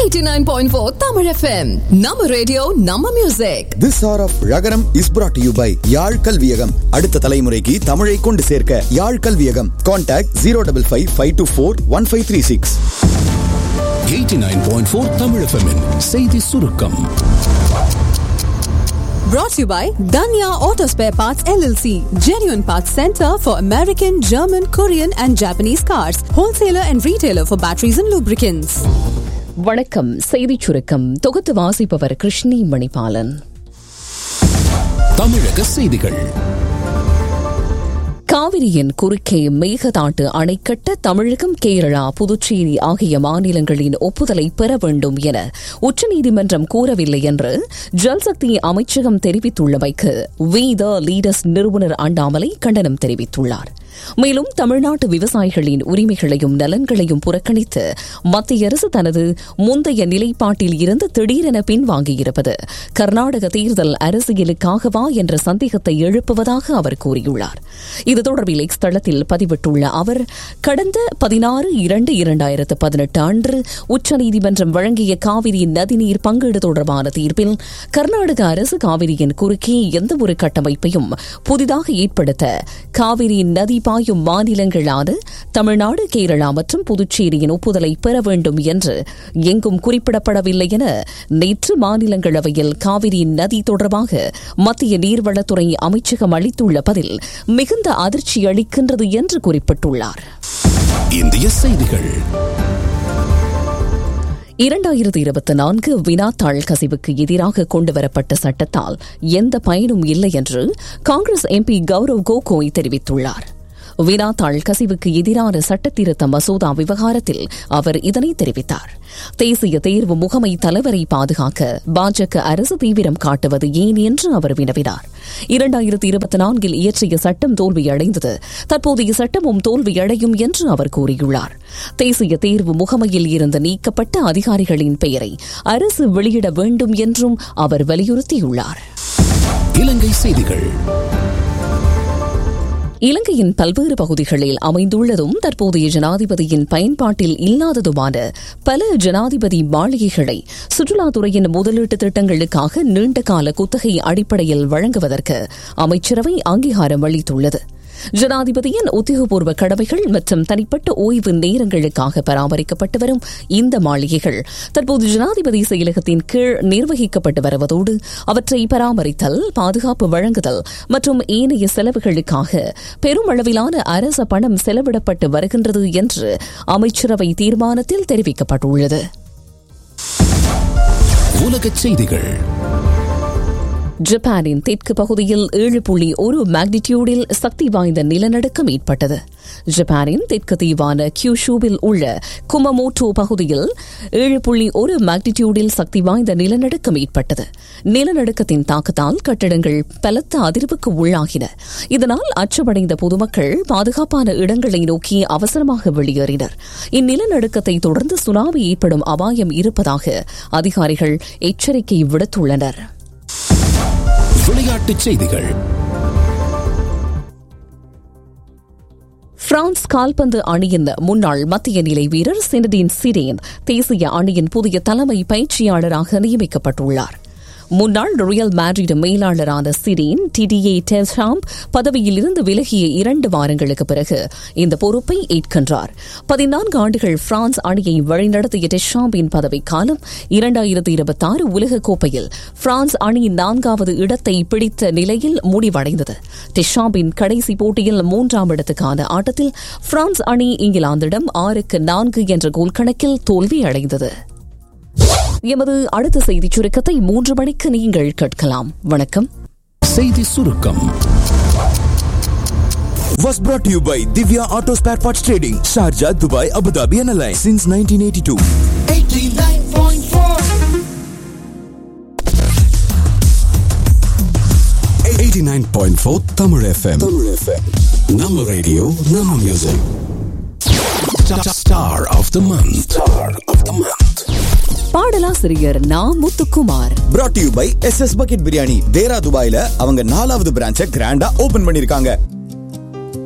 89.4 Tamil FM. நம்ம radio நம்ம music this hour of Ragaram is brought to you by Yazh Kalviyagam அடுத்த தலைமுறைக்கு தமிழை கொண்டு சேர்க்க Yazh Kalviyagam contact zero double five five two four one five three six 89.4 Tamil எஃப்எம்மின் செய்தி சுருக்கம் brought to you by Danya Auto Spare Parts LLC, genuine parts center for American, German, Korean and Japanese cars, wholesaler and retailer for batteries and lubricants. வணக்கம் செய்திச் சுருக்கம் தொகுத்து வாசிப்பவர் கிருஷ்ணி மணிபாலன் தமிழக செய்திகள் காவிரியின் குறுக்கே மேகதாட்டு அணை கட்ட தமிழகம் கேரளா புதுச்சேரி ஆகிய மாநிலங்களின் ஒப்புதலை பெற வேண்டும் என உச்சநீதிமன்றம் கூறவில்லை என்று ஜல்சக்தி அமைச்சகம் தெரிவித்துள்ளமைக்கு வி த லீடர்ஸ் நிறுவனர் அண்ணாமலை கண்டனம் தெரிவித்துள்ளார் மேலும் தமிழ்நாட்டு விவசாயிகளின் உரிமைகளையும் நலன்களையும் புறக்கணித்து மத்திய அரசு தனது முந்தைய நிலைப்பாட்டில் இருந்து திடீரென பின்வாங்கியிருப்பது கர்நாடக தேர்தல் அரசியலுக்காகவா என்ற சந்தேகத்தை எழுப்புவதாக அவர் கூறியுள்ளார் இது தொடர்பில் எக்ஸ் தளத்தில் பதிவிட்டுள்ள அவர் கடந்த பதினாறு இரண்டு இரண்டாயிரத்து பதினெட்டு அன்று உச்சநீதிமன்றம் வழங்கிய காவிரி நதிநீர் பங்கீடு தொடர்பான தீர்ப்பில் கர்நாடக அரசு காவிரியின் குறுக்கே எந்தவொரு கட்டமைப்பையும் புதிதாக ஏற்படுத்த காவிரி நதி பாயும் மாநிலங்களான தமிழ்நாடு கேரளா மற்றும் புதுச்சேரியின் ஒப்புதலை பெற வேண்டும் என்று எங்கும் குறிப்பிடப்படவில்லை என நேற்று மாநிலங்களவையில் காவிரி நதி தொடர்பாக மத்திய நீர்வளத்துறை அமைச்சகம் அளித்துள்ள பதில் மிகுந்த அதிர்ச்சி அளிக்கின்றது என்று குறிப்பிட்டுள்ளார் இந்திய செய்திகள் இரண்டாயிரத்தி இருபத்தி நான்கு வினாத்தாள் கசிவுக்கு எதிராக கொண்டுவரப்பட்ட சட்டத்தால் எந்த பயனும் இல்லை என்று காங்கிரஸ் எம்பி கௌரவ் கோகோய் தெரிவித்துள்ளார் வினாத்தாள் கசிவுக்கு எதிரான சட்டத்திருத்த மசோதா விவகாரத்தில் அவர் இதனை தெரிவித்தார் தேசிய தேர்வு முகமை தலைவரை பாதுகாக்க பாஜக அரசு தீவிரம் காட்டுவது ஏன் என்று அவர் வினவினார் இரண்டாயிரத்தி இருபத்தி நான்கில் இயற்றிய சட்டம் தோல்வியடைந்தது தற்போதைய சட்டமும் தோல்வியடையும் என்று அவர் கூறியுள்ளார் தேசிய தேர்வு முகமையில் இருந்து நீக்கப்பட்ட அதிகாரிகளின் பெயரை அரசு வெளியிட வேண்டும் என்றும் அவர் வலியுறுத்தியுள்ளார் இலங்கை செய்திகள் இலங்கையின் பல்வேறு பகுதிகளில் அமைந்துள்ளதும் தற்போதைய ஜனாதிபதியின் பயன்பாட்டில் இல்லாததுமான பல ஜனாதிபதி மாளிகைகளை சுற்றுலாத்துறையின் முதலீட்டு திட்டங்களுக்காக நீண்டகால குத்தகை அடிப்படையில் வழங்குவதற்கு அமைச்சரவை அங்கீகாரம் அளித்துள்ளது ஜனாதிபதியின் உத்தியோகபூர்வ கடமைகள் மற்றும் தனிப்பட்ட ஓய்வு நேரங்களுக்காக பராமரிக்கப்பட்டு வரும் இந்த மாளிகைகள் தற்போது ஜனாதிபதி செயலகத்தின் கீழ் நிர்வகிக்கப்பட்டு வருவதோடு அவற்றை பராமரித்தல் பாதுகாப்பு வழங்குதல் மற்றும் ஏனைய செலவுகளுக்காக பெருமளவிலான அரச பணம் செலவிடப்பட்டு வருகின்றது என்று அமைச்சரவை தீர்மானத்தில் தெரிவிக்கப்பட்டுள்ளது உலகச் செய்திகள் ஜப்பானின் தெற்கு பகுதியில் ஏழு புள்ளி ஒரு மேக்னிடியூடில் சக்தி வாய்ந்த நிலநடுக்கம் ஏற்பட்டது ஜப்பானின் தெற்கு தீவான கியூஷூவில் உள்ள குமமோட்டோ பகுதியில் ஏழு புள்ளி ஒரு மேக்னிடியூடில் சக்தி வாய்ந்த நிலநடுக்கம் ஏற்பட்டது நிலநடுக்கத்தின் தாக்கத்தால் கட்டிடங்கள் பலத்த அதிர்வுக்கு உள்ளாகின இதனால் அச்சமடைந்த பொதுமக்கள் பாதுகாப்பான இடங்களை நோக்கி அவசரமாக வெளியேறினர் இந்நிலநடுக்கத்தை தொடர்ந்து சுனாமி ஏற்படும் அபாயம் இருப்பதாக அதிகாரிகள் எச்சரிக்கை விடுத்துள்ளனர் விளையாட்டுச் செய்திகள் பிரான்ஸ் கால்பந்து அணியின் முன்னாள் மத்திய நிலை வீரர் சினடின் சிரேன் தேசிய அணியின் புதிய தலைமை பயிற்சியாளராக நியமிக்கப்பட்டுள்ளார் முன்னாள் ரியல் மேட்ரிட் மேலாளரான சிரேன் டிடிஏ டெல்ஷாம் பதவியில் இருந்து விலகிய இரண்டு வாரங்களுக்கு பிறகு இந்த பொறுப்பை ஏற்கின்றார் பதினான்கு ஆண்டுகள் பிரான்ஸ் அணியை வழிநடத்திய டெஷாம்பின் பதவிக்காலம் இரண்டாயிரத்தி இருபத்தி ஆறு உலகக்கோப்பையில் பிரான்ஸ் அணி நான்காவது இடத்தை பிடித்த நிலையில் முடிவடைந்தது டெஷாம்பின் கடைசி போட்டியில் மூன்றாம் இடத்துக்கான ஆட்டத்தில் பிரான்ஸ் அணி இங்கிலாந்திடம் ஆறுக்கு நான்கு என்ற கோல் கணக்கில் தோல்வியடைந்தது எமது அடுத்த செய்திச் சுருக்கத்தை மூன்று மணிக்கு நீங்கள் கேட்கலாம் வணக்கம் செய்தி சுருக்கம் Was brought to you by Divya Auto Spare Parts Trading, Sharjah, Dubai, Abu Dhabi and Alliance since 1982. 89.4 Tamil FM Tamil FM நம்ம ரேடியோ நம்ம music star of the month star of the month பாடலாசிரியர் Na Muthukumar brought to you by SS Bucket Biryani, தேரா துபாயில அவங்க நாலாவது பிரான்ச்சை கிராண்டா open பண்ணிருக்காங்க